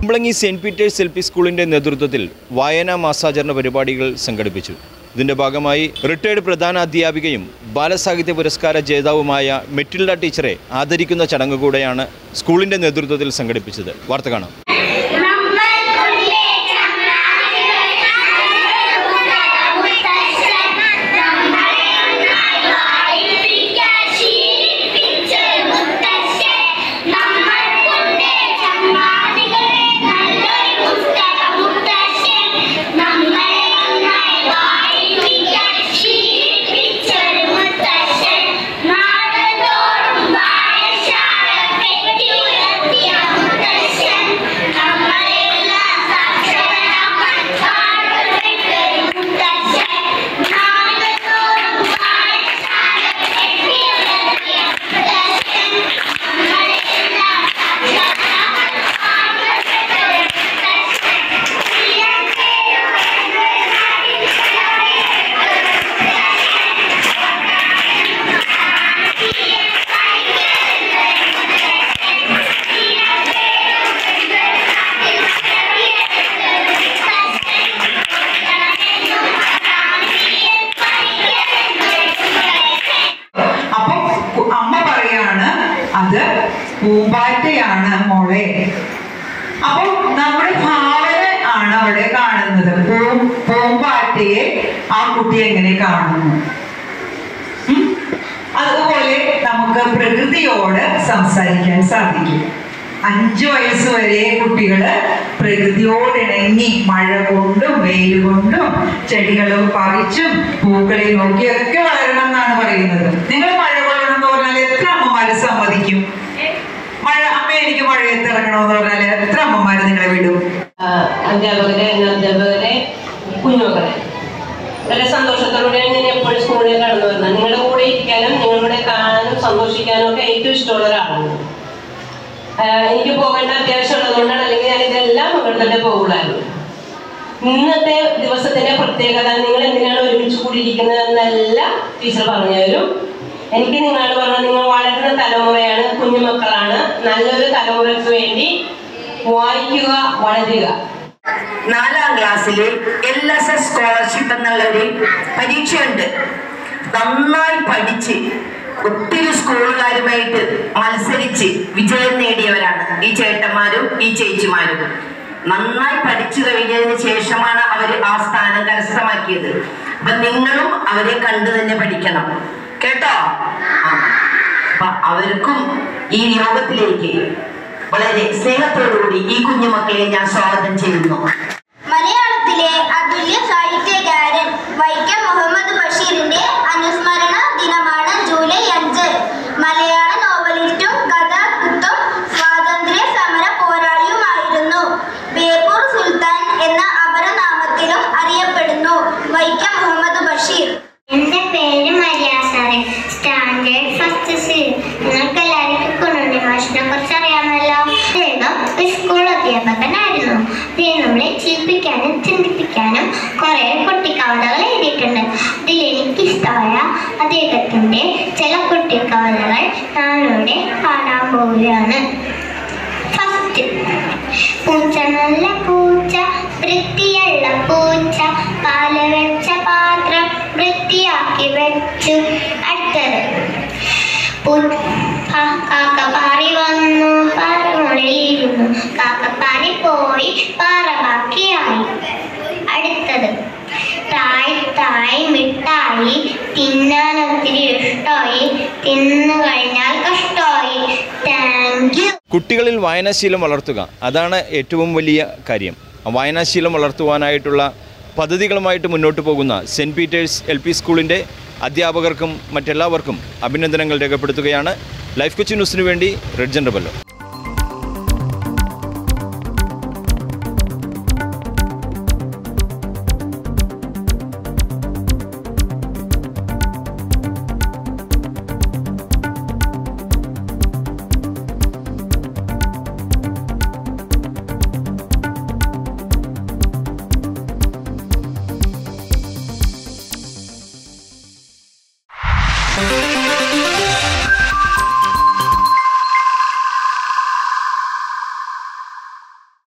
Kumbalangi Saint Peter's L P സ്കൂളിൻ്റെ നേതൃത്വത്തിൽ വായനാ മാസാചരണ പരിപാടികൾ സംഘടിപ്പിച്ചു ഇതിൻ്റെ ഭാഗമായി റിട്ടയർഡ് പ്രധാന അധ്യാപികയും ബാലസാഹിത്യ പുരസ്കാര ജേതാവുമായ മെറ്റിൽഡ ടീച്ചറെ ആദരിക്കുന്ന ചടങ്ങ് കൂടെയാണ് സ്കൂളിൻ്റെ നേതൃത്വത്തിൽ സംഘടിപ്പിച്ചത് വാർത്ത കാണാം നമ്മൾക്കുള്ളേ ചങ്ങാതികളെ നമ്മളെ ഒന്നായി വായിപ്പിക്കാൻ ശീലിപ്പിച്ചൊരു മുത്തശ്ശൻ നമ്മൾക്കുണ്ടേ ചങ്ങാതികളെ നല്ലൊരു പുസ്തക മുത്തശ്ശൻ നമ്മളെ ഒന്നായി വായിപ്പിക്കാൻ ശീലിപ്പിച്ചൊരു മുത്തശ്ശൻ നാടുതോറും വായശാല കെട്ടി ഉയർത്തിയ മുത്തശ്ശൻ നമ്മളെല്ലാം സാക്ഷരരാക്കാൻ പാടുപെട്ടൊരു മുത്തശ്ശൻ നാടുതോറും വായശാല കെട്ടി ഉയർത്തിയ മുത്തശ്ശൻ നമ്മളെല്ലാം സാക്ഷരരാക്കാൻ പാടുപെട്ടൊരു മുത്തശ്ശൻ അപ്പൊ കു- അമ്മ പറയാണ് അത് പൂമ്പാറ്റയാണ് മോളെ അപ്പൊ നമ്മുടെ ഭാവന ആണ് അവിടെ കാണുന്നത് പൂ പൂമ്പാറ്റയെ ആ കുട്ടി എങ്ങനെ കാണുന്നു ഉം? അതുപോലെ നമുക്ക് പ്രകൃതിയോട് സംസാരിക്കാൻ സാധിക്കും അഞ്ചു വയസ്സ് വരെ കുട്ടികള് പ്രകൃതിയോട് ഇണങ്ങി മഴ കൊണ്ടും വെയിൽ കൊണ്ടും ചെടികൾ പറിച്ചും പൂക്കളെ നോക്കിയൊക്കെ വളരണം എന്നാണ് പറയുന്നത് നിങ്ങൾ മഴ കൊള്ളണം എന്ന് പറഞ്ഞാൽ എത്ര അമ്മമാര് സമ്മതിക്കും മഴ അമ്മ എനിക്ക് മഴയത്ത് ഇറങ്ങണമെന്ന് പറഞ്ഞാൽ എത്ര അമ്മമാര് നിങ്ങളെ വിടും ആഹ് അധ്യാപകരെ അധ്യാപകരെ കുഞ്ഞുമക്കളെ വളരെ സന്തോഷത്തോടെയാണ് ഞാൻ എപ്പോഴും സ്കൂളിൽ കടന്നു വരുന്നത് നിങ്ങളുടെ കൂടെ ഇരിക്കാനും നിങ്ങളുടെ കാണാനും സന്തോഷിക്കാനും ഒക്കെ ഏറ്റവും ഇഷ്ടമുള്ള ഒരാളാണ് ആഹ് എനിക്ക് പോകേണ്ട അത്യാവശ്യം ഉള്ളതുകൊണ്ടാണ് അല്ലെങ്കിൽ ഞാൻ ഇതെല്ലാം പങ്കെടുത്തിട്ടേ പോകുള്ളായിരുന്നു ഇന്നത്തെ ദിവസത്തിന്റെ പ്രത്യേകത നിങ്ങൾ എന്തിനാണ് ഒരുമിച്ച് കൂടിയിരിക്കുന്നത് എന്നെല്ലാം ടീച്ചർ പറഞ്ഞു തരും എനിക്ക് നിങ്ങളോട് പറഞ്ഞാൽ നിങ്ങൾ വളരുന്ന തലമുറയാണ് കുഞ്ഞുമക്കളാണ് നല്ലൊരു തലമുറയ്ക്ക് വേണ്ടി വായിക്കുക വളരുക നാലാം ക്ലാസ്സിൽ എൽ എസ് എസ് സ്കോളർഷിപ്പ് എന്നുള്ള ഒരു പരീക്ഷയുണ്ട് നന്നായി പഠിച്ച് ഒത്തിരി സ്കൂളുകാരുമായിട്ട് മത്സരിച്ച് വിജയം നേടിയവരാണ് ഈ ചേട്ടന്മാരും ഈ ചേച്ചിമാരും നന്നായി പഠിച്ചു കഴിഞ്ഞതിന് ശേഷമാണ് അവർ ആ സ്ഥാനം കരസ്ഥമാക്കിയത് അപ്പൊ നിങ്ങളും അവരെ കണ്ടു തന്നെ പഠിക്കണം കേട്ടോ ആ. അപ്പൊ അവർക്കും ഈ യോഗത്തിലേക്ക് വളരെ സ്നേഹത്തോടുകൂടി ഈ കുഞ്ഞുമക്കളെ ഞാൻ സ്വാഗതം ചെയ്യുന്നു മലയാളത്തിലെ അതുല്യ സാഹിത്യകാരൻ വൈക്കം മുഹമ്മദ് ബഷീറിന്റെ അനുസ്മരണ ദിനമാണ് ജൂലൈ അഞ്ച് മലയാള നോവലിസ്റ്റും കഥാകൃത്തും സ്വാതന്ത്ര്യ സമര പോരാളിയുമായിരുന്നു ബേപ്പൂർ സുൽത്താൻ എന്ന അപരനാമത്തിലും അറിയപ്പെടുന്നു വൈക്കം മുഹമ്മദ് ബഷീർ എന്റെ പേര് മരിയ സാറേ സ്റ്റാൻഡേർഡ് ഫസ്റ്റ് സി നിങ്ങൾക്ക് എല്ലാവർക്കും കുണുണ്ണി മാഷിനെ കുറിച്ച് അറിയാമല്ലോ അദ്ദേഹം ഒരു സ്കൂൾ അധ്യാപകനായിരുന്നു അദ്ദേഹം നമ്മളെ ചിരിപ്പിക്കാനും ചിന്തിപ്പിക്കാനും കുറെ കുട്ടിക്കവിതകൾ എഴുതിയിട്ടുണ്ട് അതിൽ എനിക്കിഷ്ടമായ അദ്ദേഹത്തിന്റെ ചില കുട്ടിക്കവിതകൾ ഞാനിവിടെ പാടാൻ പോവുകയാണ് ഫസ്റ്റ് പൂച്ച നല്ല പൂച്ച വൃത്തിയുള്ള പൂച്ച പാല് വെച്ച പാത്രം വൃത്തിയാക്കി വെച്ചു അടുത്തത് പൂ- കാ- കാക്ക പാറി വന്നു പാറ മുകളിലിരുന്നു കാക്ക പാറി പോയി പാറ ബാക്കിയായി അടുത്തത് തായ് തായ് മിഠായി തിന്നാൻ ഒത്തിരി ഇഷ്ടമായി തിന്നു കഴിഞ്ഞാൽ കഷ്ടമായി താങ്ക് യു കുട്ടികളിൽ വായനാശീലം വളർത്തുക അതാണ് ഏറ്റവും വലിയ കാര്യം ആ വായനാശീലം വളർത്തുവാനായിട്ടുള്ള പദ്ധതികളുമായിട്ട് മുന്നോട്ട് പോകുന്ന സെൻറ്റ് പീറ്റേഴ്സ് എൽ പി സ്കൂളിൻ്റെ അധ്യാപകർക്കും മറ്റെല്ലാവർക്കും അഭിനന്ദനങ്ങൾ രേഖപ്പെടുത്തുകയാണ് ലൈഫ് കൊച്ചി ന്യൂസിനു വേണ്ടി റെഡ്ജൻ റബല്ലോ